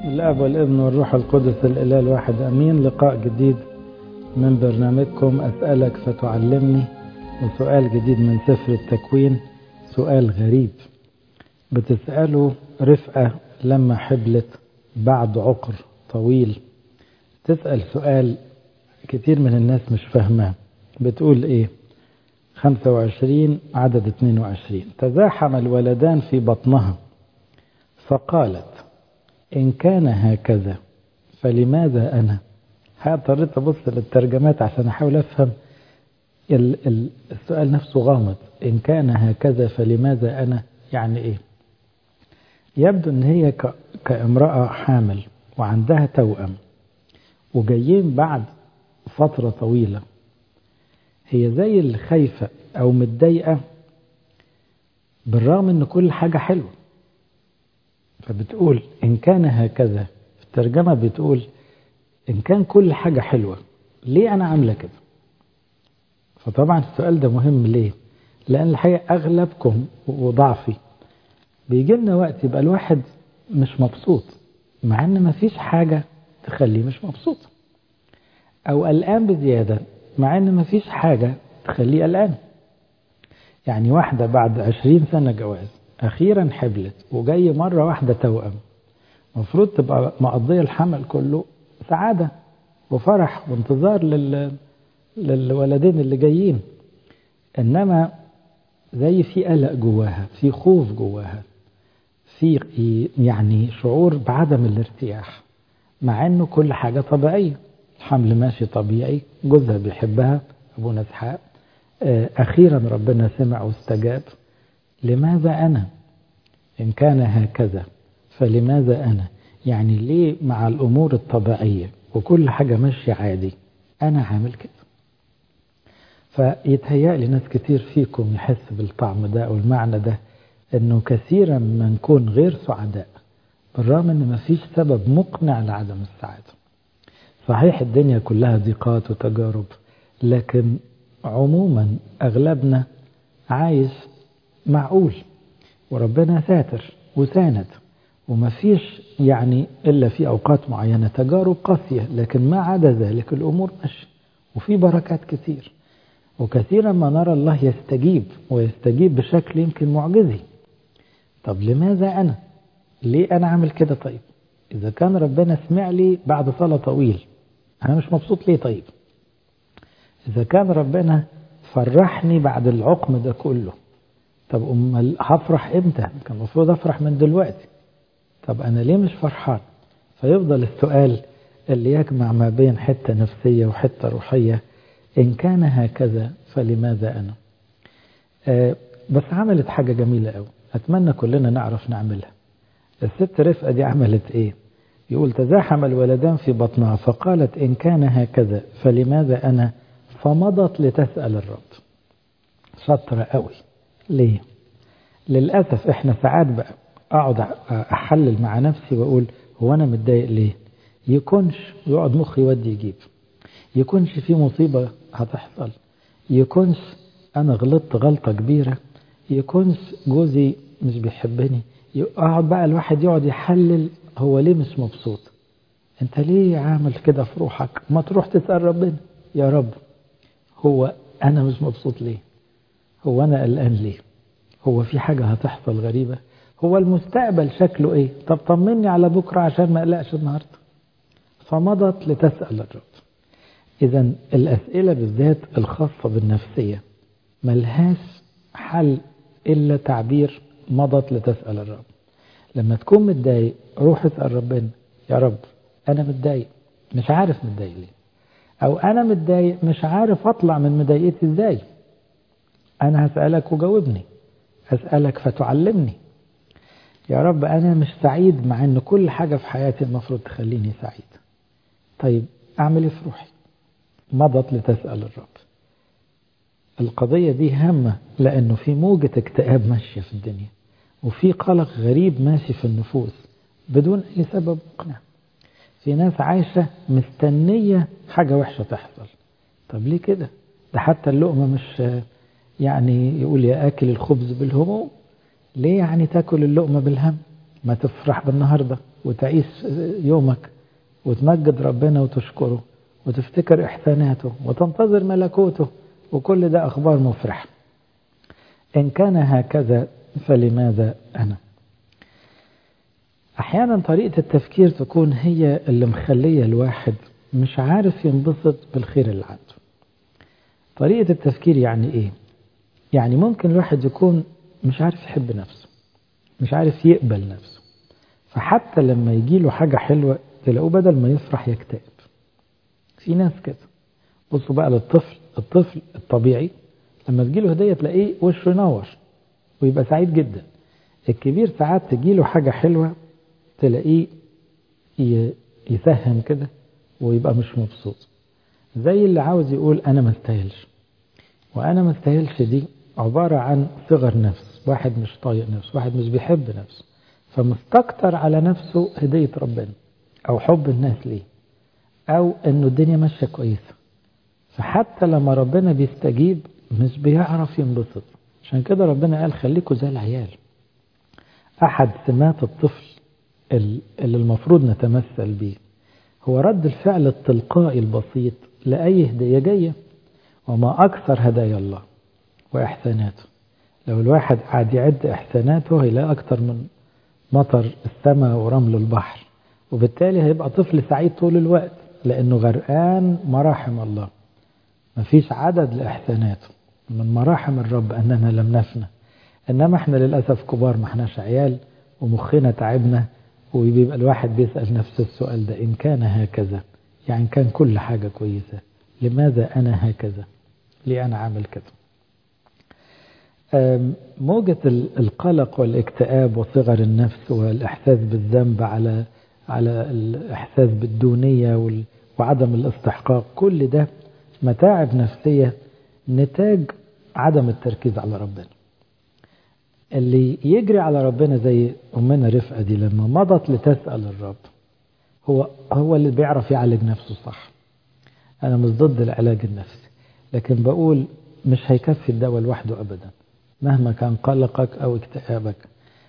الاب والابن والروح القدس الاله الواحد امين لقاء جديد من برنامجكم اسالك فتعلمني وسؤال جديد من سفر التكوين سؤال غريب بتساله رفقه لما حبلت بعد عقر طويل تسال سؤال كتير من الناس مش فاهماه بتقول ايه 25 عدد 22 تزاحم الولدان في بطنها فقالت إن كان هكذا فلماذا أنا اضطريت أبص للترجمات عشان أحاول أفهم السؤال نفسه غامض إن كان هكذا فلماذا أنا يعني إيه يبدو أن هي كامرأة حامل وعندها توأم وجايين بعد فترة طويلة هي زي اللي خايفة أو متضايقة بالرغم أن كل حاجة حلوة فبتقول إن كان هكذا في الترجمة بتقول إن كان كل حاجة حلوة ليه أنا عاملة كده فطبعا السؤال ده مهم ليه لأن الحقيقة أغلبكم وضعفي بيجي لنا وقت يبقى الواحد مش مبسوط مع إن مفيش حاجة تخليه مش مبسوط أو قلقان بزيادة مع إن مفيش حاجة تخليه قلقان يعني واحدة بعد عشرين سنة جواز أخيرا حبلت وجاي مرة واحدة توأم المفروض تبقى مقضية الحمل كله سعادة وفرح وانتظار لل... للولدين اللي جايين إنما زي في قلق جواها في خوف جواها في يعني شعور بعدم الارتياح مع انه كل حاجة طبيعية الحمل ماشي طبيعي جوزها بيحبها ابونا اسحاق اخيرا ربنا سمع واستجاب لماذا أنا إن كان هكذا فلماذا أنا يعني ليه مع الأمور الطبيعية وكل حاجة ماشية عادي أنا عامل كده فيتهيأ لي ناس كتير فيكم يحس بالطعم ده أو المعنى ده أنه كثيرا ما نكون غير سعداء بالرغم أن مفيش سبب مقنع لعدم السعادة صحيح الدنيا كلها ضيقات وتجارب لكن عموما أغلبنا عايش معقول وربنا ساتر وساند ومفيش يعني إلا في أوقات معينة تجارب قاسية لكن ما عدا ذلك الأمور ماشية وفي بركات كتير وكثيرا ما نرى الله يستجيب ويستجيب بشكل يمكن معجزي طب لماذا أنا ليه أنا عامل كده طيب إذا كان ربنا سمع لي بعد صلاة طويل أنا مش مبسوط ليه طيب إذا كان ربنا فرحني بعد العقم ده كله طب امال هفرح امتى كان المفروض افرح من دلوقتي طب انا ليه مش فرحان فيفضل السؤال اللي يجمع ما بين حته نفسيه وحته روحيه ان كان هكذا فلماذا انا آه بس عملت حاجه جميله قوي اتمنى كلنا نعرف نعملها الست رفقه دي عملت ايه يقول تزاحم الولدان في بطنها فقالت ان كان هكذا فلماذا انا فمضت لتسال الرب شاطره قوي ليه؟ للأسف احنا ساعات بقى اقعد احلل مع نفسي واقول هو انا متضايق ليه؟ يكونش يقعد مخي يودي يجيب يكونش في مصيبة هتحصل يكونش انا غلطت غلطة كبيرة يكونش جوزي مش بيحبني يقعد بقى الواحد يقعد يحلل هو ليه مش مبسوط انت ليه عامل كده في روحك ما تروح تسأل ربنا يا رب هو انا مش مبسوط ليه هو أنا قلقان ليه هو في حاجة هتحصل غريبة هو المستقبل شكله إيه طب طمني على بكرة عشان ما أقلقش النهاردة فمضت لتسأل الرب إذا الأسئلة بالذات الخاصة بالنفسية ملهاش حل إلا تعبير مضت لتسأل الرب لما تكون متضايق روح اسأل ربنا يا رب أنا متضايق مش عارف متضايق ليه أو أنا متضايق مش عارف أطلع من مضايقتي إزاي أنا هسألك وجاوبني هسألك فتعلمني يا رب أنا مش سعيد مع أن كل حاجة في حياتي المفروض تخليني سعيد طيب أعمل إيه في روحي مضت لتسأل الرب القضية دي هامة لأنه في موجة اكتئاب ماشية في الدنيا وفي قلق غريب ماشي في النفوس بدون أي سبب مقنع في ناس عايشة مستنية حاجة وحشة تحصل طب ليه كده ده حتى اللقمة مش يعني يقول يا آكل الخبز بالهموم ليه يعني تاكل اللقمة بالهم ما تفرح بالنهاردة وتعيش يومك وتمجد ربنا وتشكره وتفتكر إحساناته وتنتظر ملكوته وكل ده أخبار مفرحة إن كان هكذا فلماذا أنا أحيانا طريقة التفكير تكون هي اللي مخلية الواحد مش عارف ينبسط بالخير اللي عنده طريقة التفكير يعني إيه؟ يعني ممكن الواحد يكون مش عارف يحب نفسه مش عارف يقبل نفسه فحتى لما يجي له حاجة حلوة تلاقوه بدل ما يفرح يكتئب في ناس كده بصوا بقى للطفل الطفل الطبيعي لما تجيله هدية تلاقيه وشه ينور ويبقى سعيد جدا الكبير ساعات تجيله حاجة حلوة تلاقيه يسهم كده ويبقى مش مبسوط زي اللي عاوز يقول أنا ما استاهلش وأنا ما استاهلش دي عبارة عن صغر نفس واحد مش طايق نفسه واحد مش بيحب نفسه فمستكتر على نفسه هدية ربنا أو حب الناس ليه أو أنه الدنيا ماشية كويسة فحتى لما ربنا بيستجيب مش بيعرف ينبسط عشان كده ربنا قال خليكوا زي العيال أحد سمات الطفل اللي المفروض نتمثل به هو رد الفعل التلقائي البسيط لأي هدية جاية وما أكثر هدايا الله وإحساناته لو الواحد قاعد يعد إحساناته هيلاقي أكثر من مطر السماء ورمل البحر وبالتالي هيبقى طفل سعيد طول الوقت لأنه غرقان مراحم الله مفيش عدد لإحساناته من مراحم الرب أننا لم نفنى إنما إحنا للأسف كبار ما إحناش عيال ومخنا تعبنا وبيبقى الواحد بيسأل نفسه السؤال ده إن كان هكذا يعني كان كل حاجة كويسة لماذا أنا هكذا ليه أنا عامل كده موجة القلق والاكتئاب وصغر النفس والإحساس بالذنب على على الإحساس بالدونية وعدم الاستحقاق كل ده متاعب نفسية نتاج عدم التركيز على ربنا اللي يجري على ربنا زي أمنا رفقة دي لما مضت لتسأل الرب هو هو اللي بيعرف يعالج نفسه صح أنا مش ضد العلاج النفسي لكن بقول مش هيكفي الدواء لوحده أبدا مهما كان قلقك أو اكتئابك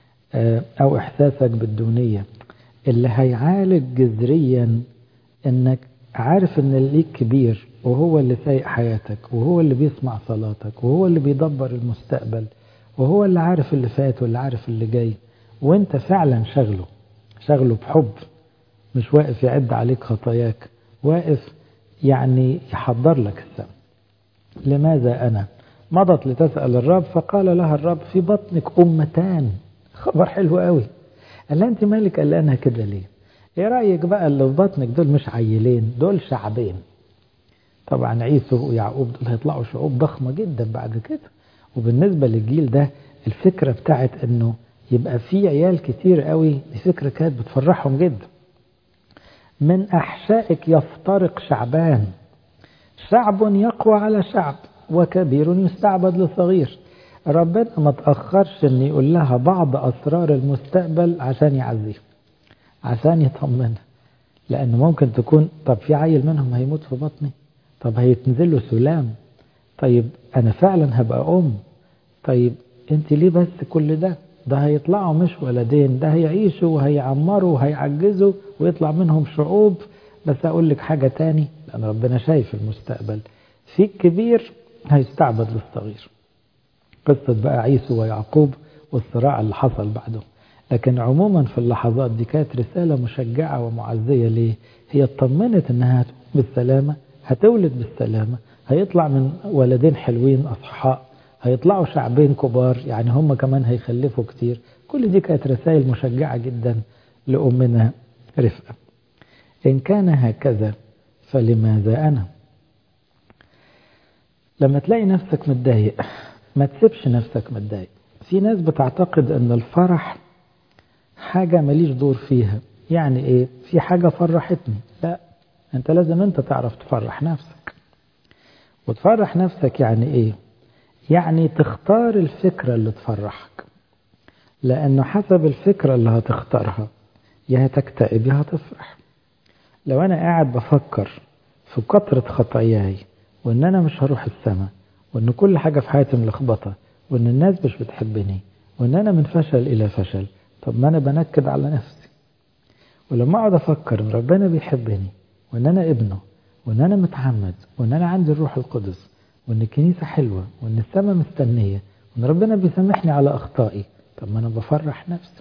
أو إحساسك بالدونية اللي هيعالج جذريا إنك عارف إن ليك كبير وهو اللي سايق حياتك وهو اللي بيسمع صلاتك وهو اللي بيدبر المستقبل وهو اللي عارف اللي فات واللي عارف اللي جاي وانت فعلا شغله شغله بحب مش واقف يعد عليك خطاياك واقف يعني يحضر لك السم لماذا أنا مضت لتسأل الرب فقال لها الرب في بطنك أمتان خبر حلو قوي قال لها انت مالك قلقانها كده ليه ايه رأيك بقى اللي في بطنك دول مش عيلين دول شعبين طبعا عيسو ويعقوب دول هيطلعوا شعوب ضخمة جدا بعد كده وبالنسبة للجيل ده الفكرة بتاعت انه يبقى في عيال كتير قوي دي فكرة كانت بتفرحهم جدا من أحشائك يفترق شعبان شعب يقوى على شعب وكبير يستعبد لصغير ربنا ما تأخرش ان يقول لها بعض أسرار المستقبل عشان يعزيها عشان يطمنها لأن ممكن تكون طب في عيل منهم هيموت في بطني طب هيتنزل له سلام طيب أنا فعلا هبقى أم طيب أنت ليه بس كل ده ده هيطلعوا مش ولدين ده هيعيشوا وهيعمروا وهيعجزوا ويطلع منهم شعوب بس أقول لك حاجة تاني لأن ربنا شايف المستقبل في الكبير هيستعبد للصغير قصة بقى عيسو ويعقوب والصراع اللي حصل بعده لكن عموما في اللحظات دي كانت رسالة مشجعة ومعزية ليه هي اطمنت انها بالسلامة هتولد بالسلامة هيطلع من ولدين حلوين أصحاء هيطلعوا شعبين كبار يعني هم كمان هيخلفوا كتير كل دي كانت رسائل مشجعة جدا لأمنا رفقة إن كان هكذا فلماذا أنا لما تلاقي نفسك متضايق ما تسيبش نفسك متضايق في ناس بتعتقد ان الفرح حاجة ماليش دور فيها يعني ايه في حاجة فرحتني لا انت لازم انت تعرف تفرح نفسك وتفرح نفسك يعني ايه يعني تختار الفكرة اللي تفرحك لانه حسب الفكرة اللي هتختارها يا هتكتئب يا هتفرح لو انا قاعد بفكر في كثرة خطاياي وان انا مش هروح السماء وان كل حاجة في حياتي ملخبطة وان الناس مش بتحبني وان انا من فشل الى فشل طب ما انا بنكد على نفسي ولما أقعد أفكر إن ربنا بيحبني وإن أنا ابنه وإن أنا متعمد وإن أنا عندي الروح القدس وإن الكنيسة حلوة وإن السماء مستنية وإن ربنا بيسامحني على أخطائي طب ما أنا بفرح نفسي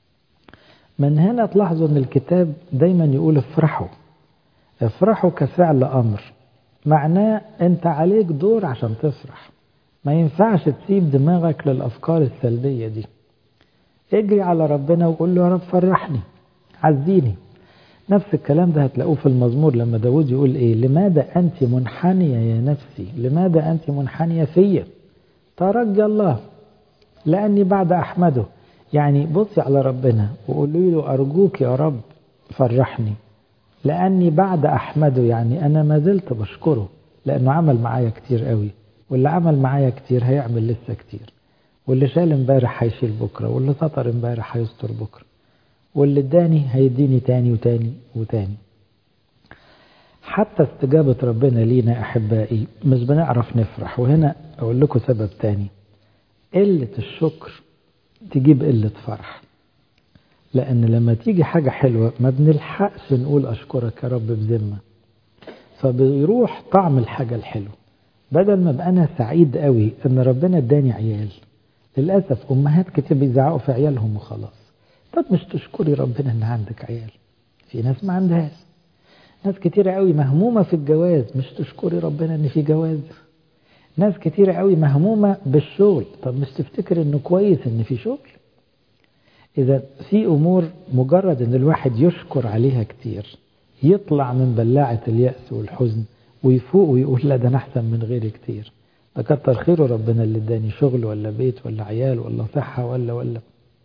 من هنا تلاحظوا إن الكتاب دايما يقول افرحوا افرحوا كفعل أمر معناه أنت عليك دور عشان تفرح ما ينفعش تسيب دماغك للأفكار السلبية دي اجري على ربنا وقول له يا رب فرحني عزيني نفس الكلام ده هتلاقوه في المزمور لما داود يقول ايه لماذا أنت منحنية يا نفسي لماذا أنت منحنية فيا ترجى الله لأني بعد أحمده يعني بصي على ربنا وقولي له أرجوك يا رب فرحني لأني بعد أحمده يعني أنا ما زلت بشكره لأنه عمل معايا كتير قوي واللي عمل معايا كتير هيعمل لسه كتير واللي شال امبارح هيشيل بكرة واللي سطر امبارح هيستر بكرة واللي اداني هيديني تاني وتاني وتاني حتى استجابة ربنا لينا أحبائي مش بنعرف نفرح وهنا أقول لكم سبب تاني قلة الشكر تجيب قلة فرح لأن لما تيجي حاجة حلوة ما بنلحقش نقول أشكرك يا رب بذمة فبيروح طعم الحاجة الحلوة بدل ما ابقى أنا سعيد قوي إن ربنا اداني عيال للأسف أمهات كتير بيزعقوا في عيالهم وخلاص طب مش تشكري ربنا إن عندك عيال في ناس ما عندهاش ناس كتيرة قوي مهمومة في الجواز مش تشكري ربنا إن في جواز ناس كتيرة قوي مهمومة بالشغل طب مش تفتكر إنه كويس إن في شغل إذا في أمور مجرد إن الواحد يشكر عليها كتير يطلع من بلاعة اليأس والحزن ويفوق ويقول لا ده أنا أحسن من غيري كتير ده كتر خيره ربنا اللي اداني شغل ولا بيت ولا عيال ولا صحة ولا ولا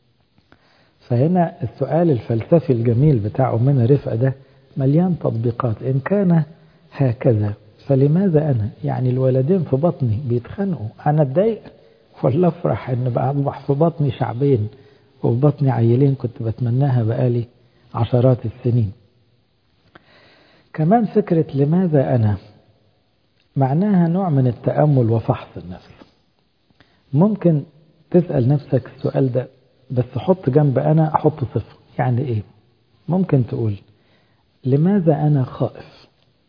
فهنا السؤال الفلسفي الجميل بتاع أمنا رفقة ده مليان تطبيقات إن كان هكذا فلماذا أنا يعني الولدين في بطني بيتخانقوا أنا اتضايق ولا أفرح إن بقى أصبح في بطني شعبين وفي بطني عيلين كنت بتمناها بقالي عشرات السنين كمان فكرة لماذا أنا معناها نوع من التأمل وفحص النفس ممكن تسأل نفسك السؤال ده بس حط جنب أنا أحط صفر يعني إيه ممكن تقول لماذا أنا خائف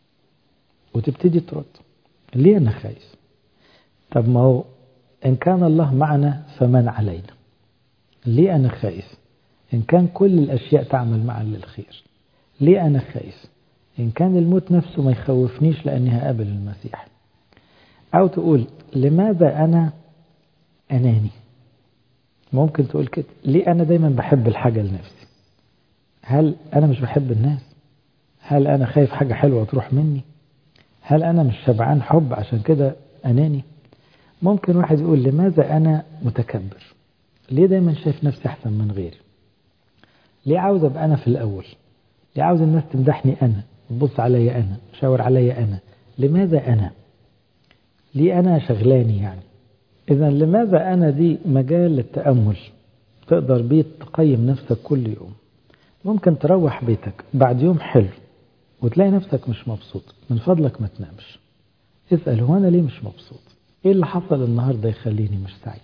وتبتدي ترد ليه أنا خايف طب ما هو إن كان الله معنا فمن علينا ليه أنا خايف إن كان كل الأشياء تعمل معا للخير ليه أنا خايف إن كان الموت نفسه ما يخوفنيش لأني هقابل المسيح أو تقول لماذا أنا أناني ممكن تقول كده ليه أنا دايما بحب الحاجة لنفسي هل أنا مش بحب الناس هل أنا خايف حاجة حلوة تروح مني هل أنا مش شبعان حب عشان كده أناني ممكن واحد يقول لماذا أنا متكبر ليه دايما شايف نفسي أحسن من غيري ليه عاوز أبقى أنا في الأول ليه عاوز الناس تمدحني أنا تبص عليا أنا شاور عليا أنا لماذا أنا ليه أنا شغلاني يعني إذا لماذا أنا دي مجال للتأمل تقدر بيه تقيم نفسك كل يوم ممكن تروح بيتك بعد يوم حلو وتلاقي نفسك مش مبسوط من فضلك ما تنامش اسأل هو أنا ليه مش مبسوط إيه اللي حصل النهاردة يخليني مش سعيد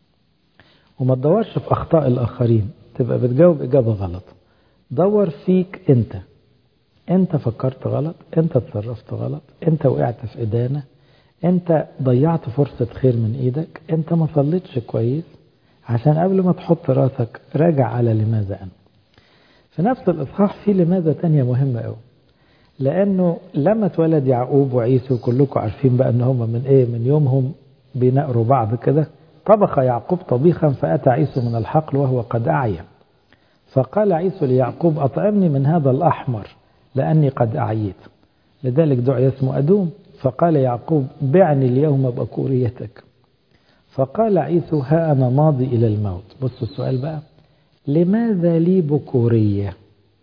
وما تدورش في أخطاء الآخرين تبقى بتجاوب إجابة غلط دور فيك أنت أنت فكرت غلط أنت اتصرفت غلط أنت وقعت في إدانة أنت ضيعت فرصة خير من إيدك أنت ما صليتش كويس عشان قبل ما تحط راسك راجع على لماذا أنا في نفس الإصحاح في لماذا تانية مهمة قوي لأنه لما اتولد يعقوب وعيسو كلكم عارفين بقى أن هم من إيه من يومهم بينقروا بعض كده طبخ يعقوب طبيخا فأتى عيسو من الحقل وهو قد أعيا فقال عيسو ليعقوب أطعمني من هذا الأحمر لأني قد أعيت لذلك دعي اسمه أدوم فقال يعقوب بعني اليوم بكوريتك فقال عيسو ها أنا ماضي إلى الموت بصوا السؤال بقى لماذا لي بكورية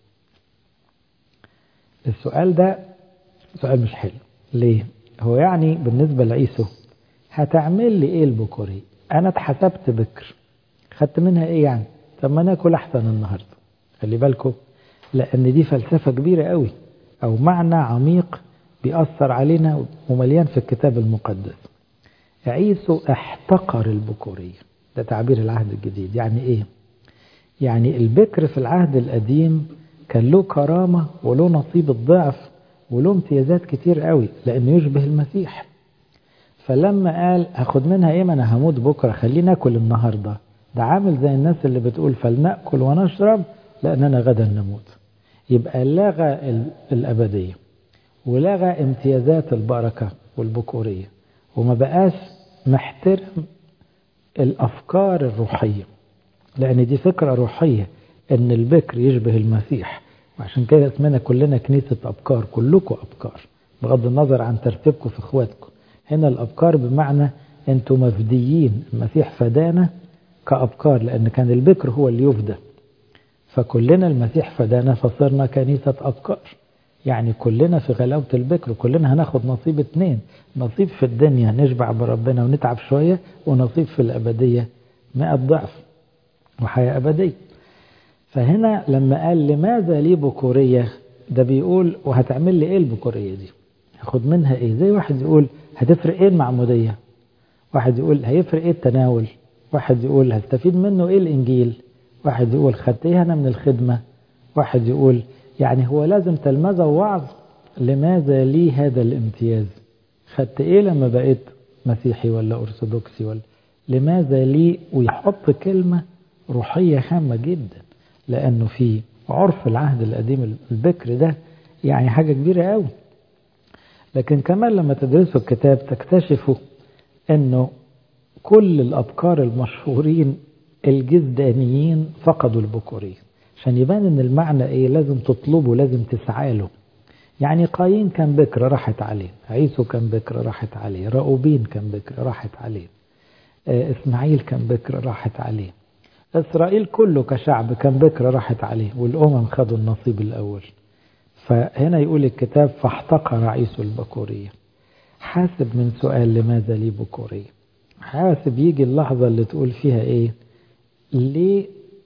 السؤال ده سؤال مش حلو ليه هو يعني بالنسبة لعيسو هتعمل لي ايه البكورية انا اتحسبت بكر خدت منها ايه يعني طب ما ناكل احسن النهاردة خلي بالكم لان دي فلسفة كبيرة قوي او معنى عميق بيأثر علينا ومليان في الكتاب المقدس عيسو احتقر البكورية ده تعبير العهد الجديد يعني ايه يعني البكر في العهد القديم كان له كرامة وله نصيب الضعف وله امتيازات كتير قوي لأنه يشبه المسيح فلما قال هاخد منها ايه ما انا هموت بكرة خلينا ناكل النهاردة ده عامل زي الناس اللي بتقول فلنأكل ونشرب لأننا غدا نموت يبقى لغى الأبدية ولغى امتيازات البركة والبكورية وما بقاش محترم الأفكار الروحية لأن دي فكرة روحية إن البكر يشبه المسيح وعشان كده اسمنا كلنا كنيسة أبكار كلكم أبكار بغض النظر عن ترتيبكم في إخواتكم هنا الأبكار بمعنى أنتم مفديين المسيح فدانا كأبكار لأن كان البكر هو اللي يفدى فكلنا المسيح فدانا فصرنا كنيسة أبكار يعني كلنا في غلاوة البكر كلنا هناخد نصيب اتنين نصيب في الدنيا نشبع بربنا ونتعب شوية ونصيب في الأبدية مئة ضعف وحياة أبدية فهنا لما قال لماذا لي بكورية ده بيقول وهتعمل لي ايه البكورية دي هاخد منها ايه زي واحد يقول هتفرق ايه المعمودية واحد يقول هيفرق ايه التناول واحد يقول هستفيد منه ايه الانجيل واحد يقول خدت ايه انا من الخدمة واحد يقول يعني هو لازم تلمذة ووعظ لماذا لي هذا الامتياز خدت ايه لما بقيت مسيحي ولا ارثوذكسي ولا لماذا لي ويحط كلمة روحية هامة جدا لانه في عرف العهد القديم البكر ده يعني حاجة كبيرة قوي لكن كمان لما تدرسوا الكتاب تكتشفوا انه كل الابكار المشهورين الجزدانيين فقدوا البكورية عشان يبان ان المعنى ايه لازم تطلبه لازم تسعى له يعني قايين كان بكر راحت عليه عيسو كان بكر راحت عليه راؤوبين كان بكر راحت عليه اسماعيل كان بكر راحت عليه اسرائيل كله كشعب كان بكر راحت عليه والامم خدوا النصيب الاول فهنا يقول الكتاب فاحتقر عيسو البكورية حاسب من سؤال لماذا لي بكورية حاسب يجي اللحظة اللي تقول فيها ايه ليه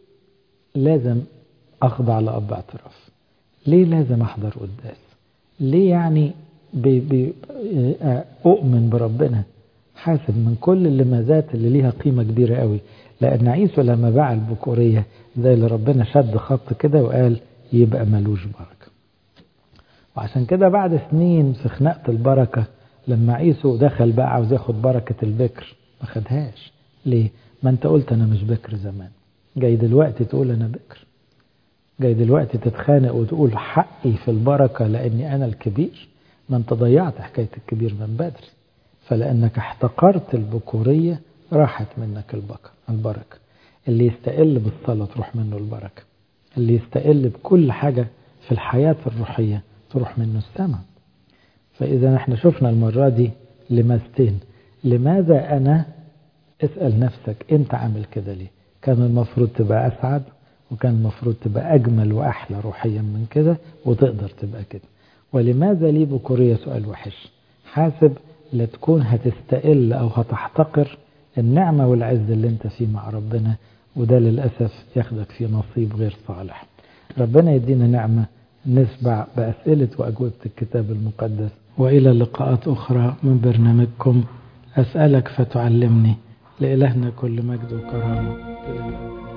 لازم اخضع لأب اعتراف ليه لازم احضر قداس ليه يعني بي بي اؤمن بربنا حاسب من كل اللمازات اللي ليها قيمة كبيرة قوي لان عيسو لما باع البكورية زي اللي ربنا شد خط كده وقال يبقى ملوش بركة وعشان كده بعد سنين في خناقة البركة لما عيسو دخل بقى عاوز ياخد بركة البكر ما خدهاش ليه ما انت قلت انا مش بكر زمان جاي دلوقتي تقول انا بكر جاي دلوقتي تتخانق وتقول حقي في البركة لاني انا الكبير ما انت ضيعت حكاية الكبير من بدري فلانك احتقرت البكورية راحت منك البركة اللي يستقل بالصلاة تروح منه البركة اللي يستقل بكل حاجة في الحياة الروحية تروح منه السماء فإذا احنا شفنا المرة دي لماذتين لماذا أنا اسأل نفسك أنت عامل كده ليه كان المفروض تبقى أسعد وكان المفروض تبقى أجمل وأحلى روحيا من كده وتقدر تبقى كده ولماذا لي بكورية سؤال وحش حاسب لا تكون هتستقل أو هتحتقر النعمة والعز اللي انت فيه مع ربنا وده للأسف ياخدك في نصيب غير صالح ربنا يدينا نعمة نسبع بأسئلة وأجوبة الكتاب المقدس وإلى لقاءات أخرى من برنامجكم أسألك فتعلمني لإلهنا كل مجد وكرامة